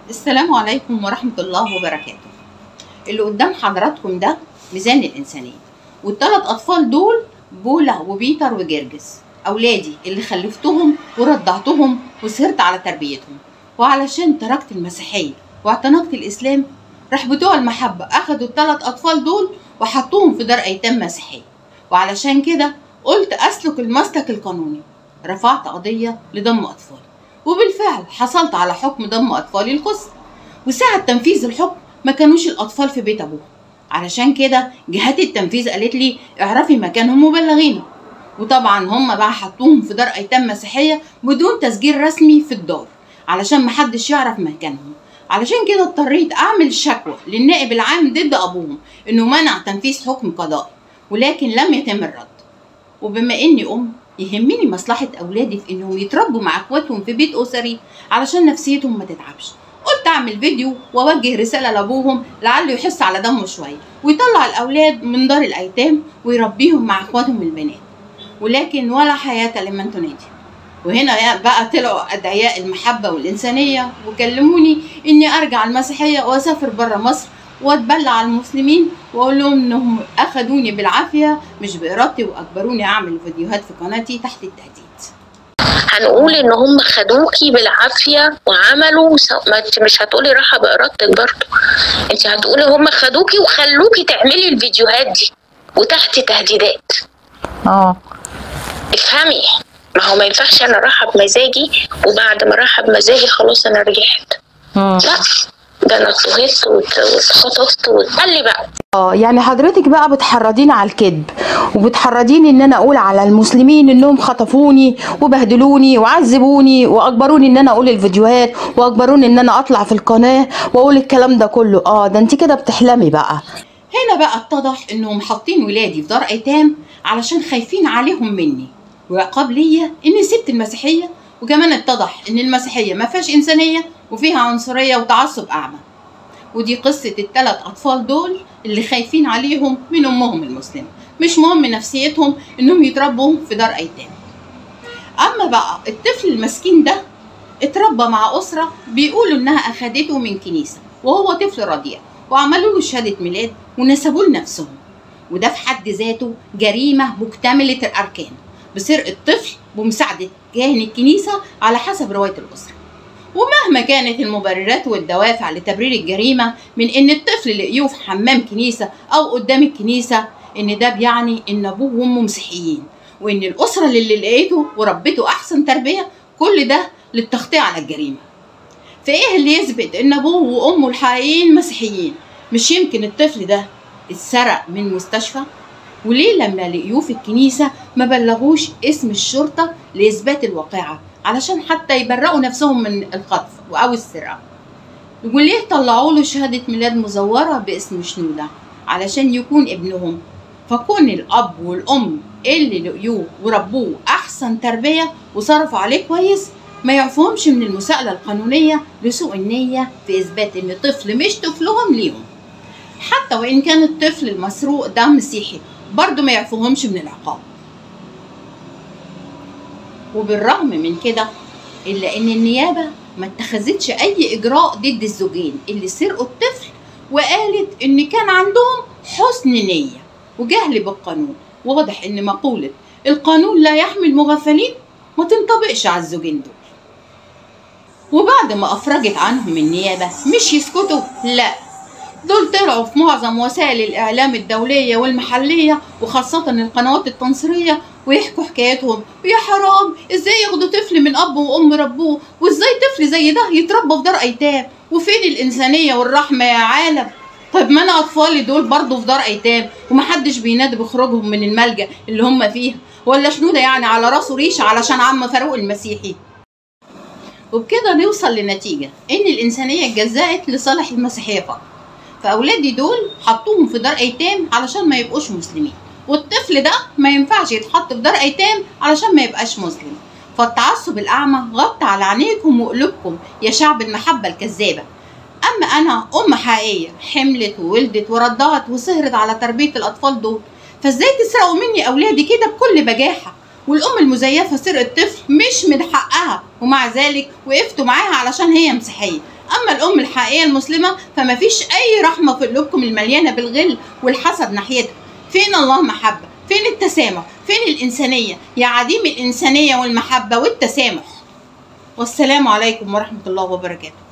السلام عليكم ورحمة الله وبركاته اللي قدام حضراتكم ده ميزان الإنسانية والثلاث أطفال دول بولا وبيتر وجرجس أولادي اللي خلفتهم ورضعتهم وسهرت على تربيتهم وعلشان تركت المسيحية واعتنقت الإسلام راح بتوع المحبة أخدوا الثلاث أطفال دول وحطوهم في دار أيتام مسيحية وعلشان كده قلت أسلك المسلك القانوني رفعت قضية لضم أطفالي وبالفعل حصلت على حكم ضم أطفالي القسط وساعة تنفيذ الحكم ما كانوش الأطفال في بيت أبوهم علشان كده جهات التنفيذ قالت لي اعرفي مكانهم وبلغينا وطبعا هم بقى حطوهم في دار أيتام مسيحية بدون تسجيل رسمي في الدار علشان محدش يعرف مكانهم علشان كده اضطريت أعمل شكوى للنائب العام ضد أبوهم إنه منع تنفيذ حكم قضائي ولكن لم يتم الرد وبما إني أم يهمني مصلحة أولادي في إنهم يتربوا مع إخواتهم في بيت أسري علشان نفسيتهم ما تتعبش قلت أعمل فيديو وأوجه رسالة لأبوهم لعله يحس على دمه شوية ويطلع الأولاد من دار الأيتام ويربيهم مع إخواتهم البنات ولكن ولا حياة لمن تنادي وهنا بقى طلعوا أدعياء المحبة والإنسانية وكلموني إني أرجع المسيحية وأسافر برا مصر واتبلع على المسلمين واقول لهم انهم اخدوني بالعافيه مش بارادتي واجبروني اعمل فيديوهات في قناتي تحت التهديد هنقول ان هم خدوكي بالعافيه وعملوا سو... ما انت مش هتقولي راحه بارادتك برضه انت هتقولي هم خدوكي وخلوكي تعملي الفيديوهات دي وتحت تهديدات اه افهمي ما هو ما ينفعش انا راحه بمزاجي وبعد ما راحه بمزاجي خلاص انا رجعت مم. لا ده انا اتضغطت وات- واتخطفت وقال لي بقى اه يعني حضرتك بقى بتحرضيني على الكذب وبتحرضيني ان انا اقول على المسلمين انهم خطفوني وبهدلوني وعذبوني واجبروني ان انا اقول الفيديوهات واجبروني ان انا اطلع في القناه واقول الكلام ده كله اه ده انت كده بتحلمي بقى هنا بقى اتضح انهم حاطين ولادي في دار ايتام علشان خايفين عليهم مني وعقاب ليا اني سبت المسيحيه وكمان اتضح ان المسيحيه ما فيهاش انسانيه وفيها عنصريه وتعصب اعمى ودي قصه الثلاث اطفال دول اللي خايفين عليهم من امهم المسلمه مش مهم نفسيتهم انهم يتربوا في دار ايتام اما بقى الطفل المسكين ده اتربى مع اسره بيقولوا انها اخدته من كنيسه وهو طفل رضيع وعملوا له شهاده ميلاد ونسبوه لنفسهم وده في حد ذاته جريمه مكتمله الاركان بسرقه طفل بمساعده كاهن الكنيسه على حسب روايه الاسره ومهما كانت المبررات والدوافع لتبرير الجريمه من ان الطفل لقيوه في حمام كنيسه او قدام الكنيسه ان ده بيعني ان ابوه وامه مسيحيين وان الاسره اللي لقيته وربته احسن تربيه كل ده للتغطيه على الجريمه فايه اللي يثبت ان ابوه وامه الحقيقيين مسيحيين مش يمكن الطفل ده اتسرق من مستشفى وليه لما لقيوه في الكنيسة ما بلغوش اسم الشرطة لإثبات الواقعة علشان حتى يبرئوا نفسهم من الخطف أو السرقة وليه طلعوا له شهادة ميلاد مزورة باسم شنودة علشان يكون ابنهم فكون الأب والأم اللي لقيوه وربوه أحسن تربية وصرفوا عليه كويس ما يعفوهمش من المساءلة القانونية لسوء النية في إثبات إن طفل مش طفلهم ليهم حتى وإن كان الطفل المسروق ده مسيحي برضه ما يعفوهمش من العقاب وبالرغم من كده إلا إن النيابة ما اتخذتش أي إجراء ضد الزوجين اللي سرقوا الطفل وقالت إن كان عندهم حسن نية وجهل بالقانون واضح إن مقولة القانون لا يحمي المغفلين ما تنطبقش على الزوجين دول وبعد ما أفرجت عنهم النيابة مش يسكتوا لا دول طلعوا في معظم وسائل الإعلام الدولية والمحلية وخاصة القنوات التنصيرية ويحكوا حكايتهم ويا حرام ازاي ياخدوا طفل من أب وأم ربوه وازاي طفل زي ده يتربى في دار أيتام وفين الإنسانية والرحمة يا عالم طيب ما أنا أطفالي دول برضه في دار أيتام ومحدش بينادي بخروجهم من الملجأ اللي هم فيها ولا شنودة يعني على راسه ريشة علشان عم فاروق المسيحي وبكده نوصل لنتيجة إن الإنسانية اتجزأت لصالح المسيحية فقط فاولادي دول حطوهم في دار ايتام علشان ما يبقوش مسلمين والطفل ده ما ينفعش يتحط في دار ايتام علشان ما يبقاش مسلم فالتعصب الاعمى غطى على عينيكم وقلوبكم يا شعب المحبه الكذابه اما انا ام حقيقيه حملت وولدت ورضعت وسهرت على تربيه الاطفال دول فازاي تسرقوا مني اولادي كده بكل بجاحه والام المزيفه سرقت طفل مش من حقها ومع ذلك وقفتوا معاها علشان هي مسيحيه اما الام الحقيقيه المسلمه فما فيش اي رحمه في قلوبكم المليانه بالغل والحسد ناحيتها فين الله محبه فين التسامح فين الانسانيه يا عديم الانسانيه والمحبه والتسامح والسلام عليكم ورحمه الله وبركاته